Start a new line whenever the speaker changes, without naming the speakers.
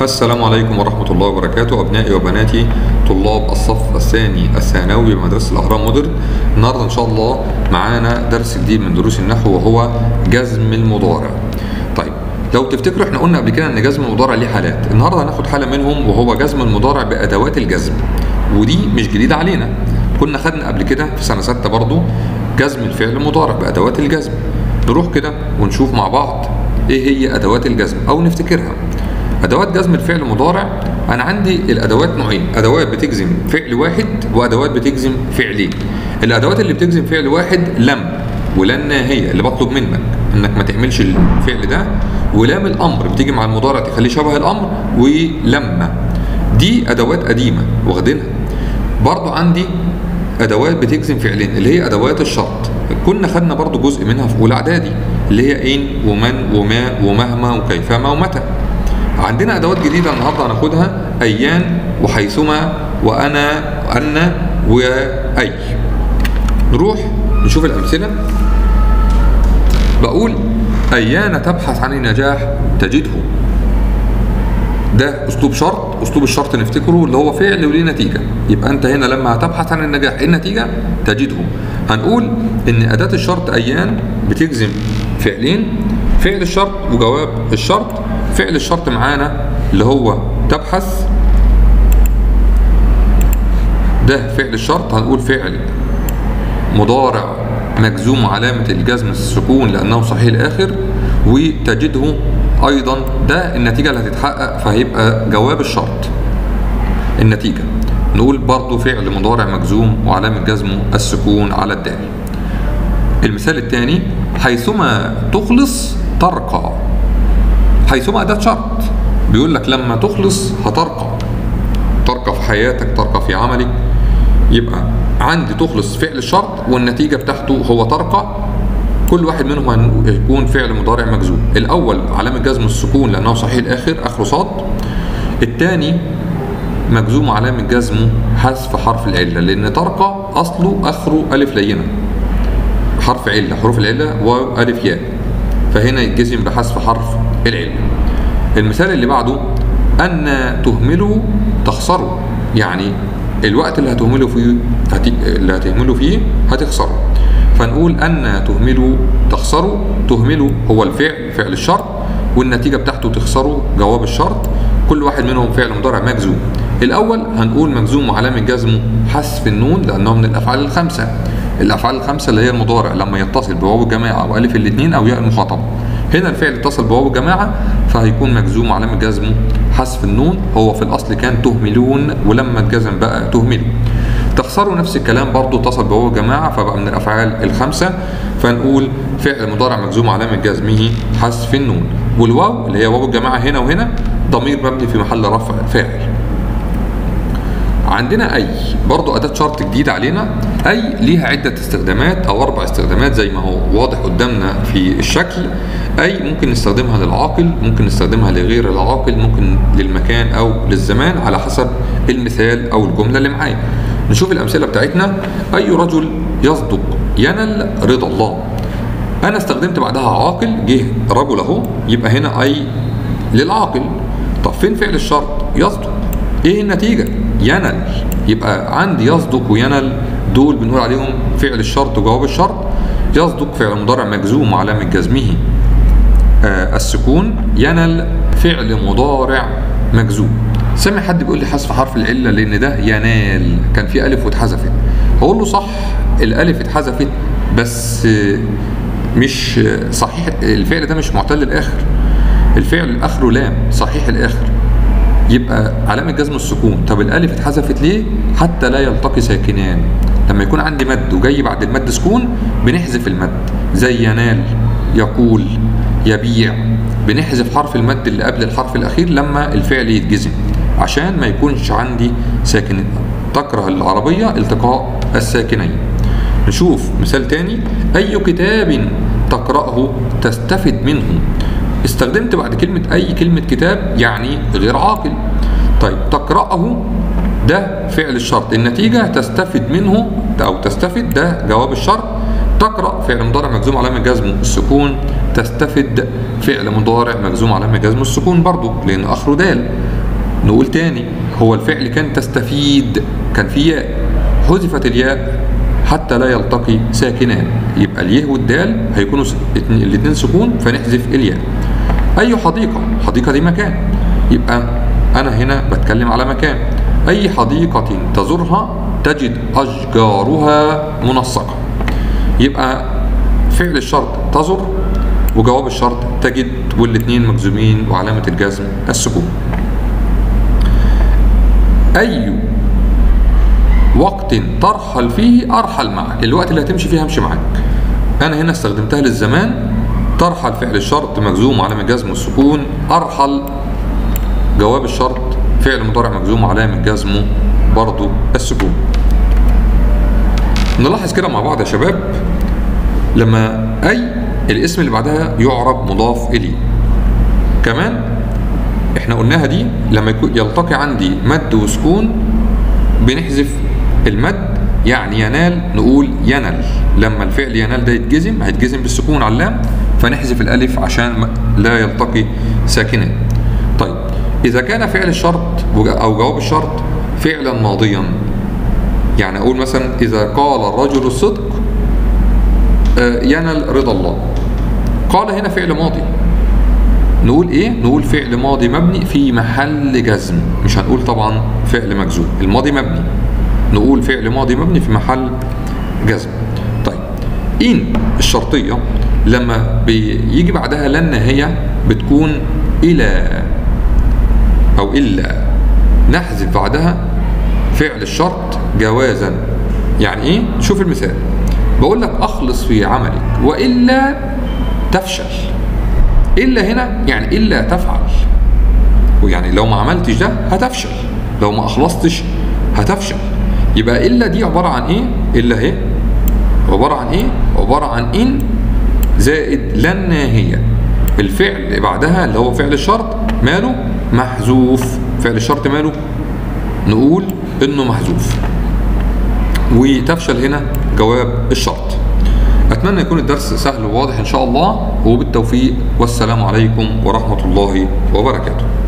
السلام عليكم ورحمة الله وبركاته أبنائي وبناتي طلاب الصف الثاني الثانوي بمدرسة الأهرام مودرن النهاردة إن شاء الله معانا درس جديد من دروس النحو وهو جزم المضارع طيب لو تفتكروا احنا قلنا قبل كده ان جزم المضارع ليه حالات النهارده هناخد حاله منهم وهو جزم المضارع بادوات الجزم ودي مش جديده علينا كنا خدنا قبل كده في سنه سته برضو جزم الفعل المضارع بادوات الجزم نروح كده ونشوف مع بعض ايه هي ادوات الجزم او نفتكرها ادوات جزم الفعل المضارع انا عندي الادوات نوعين ادوات بتجزم فعل واحد وادوات بتجزم فعلين الادوات اللي بتجزم فعل واحد لم ولن هي اللي بطلب منك انك ما تعملش الفعل ده ولام الامر بتيجي مع المضارع تخليه شبه الامر ولما دي ادوات قديمه واخدينها برضو عندي ادوات بتجزم فعلين اللي هي ادوات الشرط كنا خدنا برضو جزء منها في اولى اعدادي اللي هي ان ومن وما ومهما وكيفما ومتى عندنا ادوات جديده النهارده هناخدها ايان وحيثما وانا ان واي نروح نشوف الامثله بقول ايان تبحث عن النجاح تجده ده اسلوب شرط اسلوب الشرط نفتكره اللي هو فعل وليه نتيجه يبقى انت هنا لما هتبحث عن النجاح ايه النتيجه تجده هنقول ان اداه الشرط ايان بتجزم فعلين فعل الشرط وجواب الشرط فعل الشرط معانا اللي هو تبحث ده فعل الشرط هنقول فعل مضارع مجزوم علامة الجزم السكون لأنه صحيح الآخر وتجده أيضا ده النتيجة اللي هتتحقق فهيبقى جواب الشرط النتيجة نقول برضو فعل مضارع مجزوم وعلامة جزمه السكون على الدال المثال الثاني حيثما تخلص ترقى حيثما أداة شرط بيقول لك لما تخلص هترقى ترقى في حياتك ترقى في عملك يبقى عندي تخلص فعل الشرط والنتيجة بتاعته هو ترقى كل واحد منهم هيكون فعل مضارع مجزوم الأول علامة جزم السكون لأنه صحيح الآخر آخره صاد الثاني مجزوم علامة جزمه حذف حرف العلة لأن ترقى أصله آخره ألف لينة حرف علة حروف العلة واو ألف ياء فهنا يتجزم بحذف حرف العلة المثال اللي بعده أن تهملوا تخسروا يعني الوقت اللي هتهملوا فيه هت... اللي هتهملوا فيه هتخسروا فنقول أن تهملوا تخسروا تهملوا هو الفعل فعل الشرط والنتيجة بتاعته تخسروا جواب الشرط كل واحد منهم فعل مضارع مجزوم الأول هنقول مجزوم وعلامة جزمه حذف النون لأنه من الأفعال الخمسة الأفعال الخمسة اللي هي المضارع لما يتصل بواو الجماعة أو ألف الاثنين أو ياء المخاطبة هنا الفعل اتصل بواو الجماعة فهيكون مجزوم علامة جزمه حذف النون هو في الأصل كان تهملون ولما اتجزم بقى تهملوا تخسروا نفس الكلام برضو اتصل بواو الجماعة فبقى من الأفعال الخمسة فنقول فعل مضارع مجزوم علامة جزمه حذف النون والواو اللي هي واو الجماعة هنا وهنا ضمير مبني في محل رفع فاعل عندنا أي برضو أداة شرط جديدة علينا أي ليها عدة استخدامات أو أربع استخدامات زي ما هو واضح قدامنا في الشكل أي ممكن نستخدمها للعاقل ممكن نستخدمها لغير العاقل ممكن للمكان أو للزمان على حسب المثال أو الجملة اللي معايا نشوف الأمثلة بتاعتنا أي رجل يصدق ينل رضا الله أنا استخدمت بعدها عاقل جه رجل أهو يبقى هنا أي للعاقل طب فين فعل الشرط يصدق إيه النتيجة ينل يبقى عندي يصدق وينل دول بنقول عليهم فعل الشرط وجواب الشرط يصدق فعل مضارع مجزوم وعلامة جزمه آه السكون ينل فعل مضارع مجزوم سامع حد بيقول لي حذف حرف العله لان ده ينال كان في الف واتحذفت هقول له صح الالف اتحذفت بس مش صحيح الفعل ده مش معتل الاخر الفعل اخره لام صحيح الاخر يبقى علامة جزم السكون طب الألف اتحذفت ليه؟ حتى لا يلتقي ساكنان لما يكون عندي مد وجاي بعد المد سكون بنحذف المد زي ينال يقول يبيع بنحذف حرف المد اللي قبل الحرف الأخير لما الفعل يتجزم عشان ما يكونش عندي ساكن تكره العربية التقاء الساكنين نشوف مثال تاني أي كتاب تقرأه تستفد منه استخدمت بعد كلمة أي كلمة كتاب يعني غير عاقل طيب تقرأه ده فعل الشرط النتيجة تستفد منه أو تستفد ده جواب الشرط تقرأ فعل مضارع مجزوم علامة جزمه السكون تستفد فعل مضارع مجزوم علامة جزمه السكون برضو لأن آخره دال نقول تاني هو الفعل كان تستفيد كان في ياء حذفت الياء حتى لا يلتقي ساكنان يبقى اليه والدال هيكونوا الاثنين سكون فنحذف الياء اي حديقه حديقه دي مكان يبقى انا هنا بتكلم على مكان اي حديقه تزورها تجد اشجارها منسقه يبقى فعل الشرط تزر وجواب الشرط تجد والاثنين مجزومين وعلامه الجزم السكون اي وقت ترحل فيه ارحل معك الوقت اللي هتمشي فيه همشي معاك انا هنا استخدمتها للزمان ترحل فعل الشرط مجزوم علامة جزم السكون ارحل جواب الشرط فعل مضارع مجزوم علامة جزمه برضو السكون نلاحظ كده مع بعض يا شباب لما اي الاسم اللي بعدها يعرب مضاف اليه كمان احنا قلناها دي لما يكون يلتقي عندي مد وسكون بنحذف المد يعني ينال نقول ينل لما الفعل ينال ده يتجزم هيتجزم بالسكون على اللام فنحذف الالف عشان لا يلتقي ساكنان طيب اذا كان فعل الشرط او جواب الشرط فعلا ماضيا يعني اقول مثلا اذا قال الرجل الصدق ينل رضا الله قال هنا فعل ماضي نقول ايه نقول فعل ماضي مبني في محل جزم مش هنقول طبعا فعل مجزوم الماضي مبني نقول فعل ماضي مبني في محل جزم طيب ان الشرطيه لما بيجي بعدها لا النهايه بتكون الى او الا نحذف بعدها فعل الشرط جوازا يعني ايه شوف المثال بقول لك اخلص في عملك والا تفشل الا هنا يعني الا تفعل ويعني لو ما عملتش ده هتفشل لو ما اخلصتش هتفشل يبقى الا دي عباره عن ايه الا اهي عباره عن ايه عباره عن ان زائد لا ناهيه الفعل اللي بعدها اللي هو فعل الشرط ماله محذوف فعل الشرط ماله نقول انه محذوف وتفشل هنا جواب الشرط اتمنى يكون الدرس سهل وواضح ان شاء الله وبالتوفيق والسلام عليكم ورحمه الله وبركاته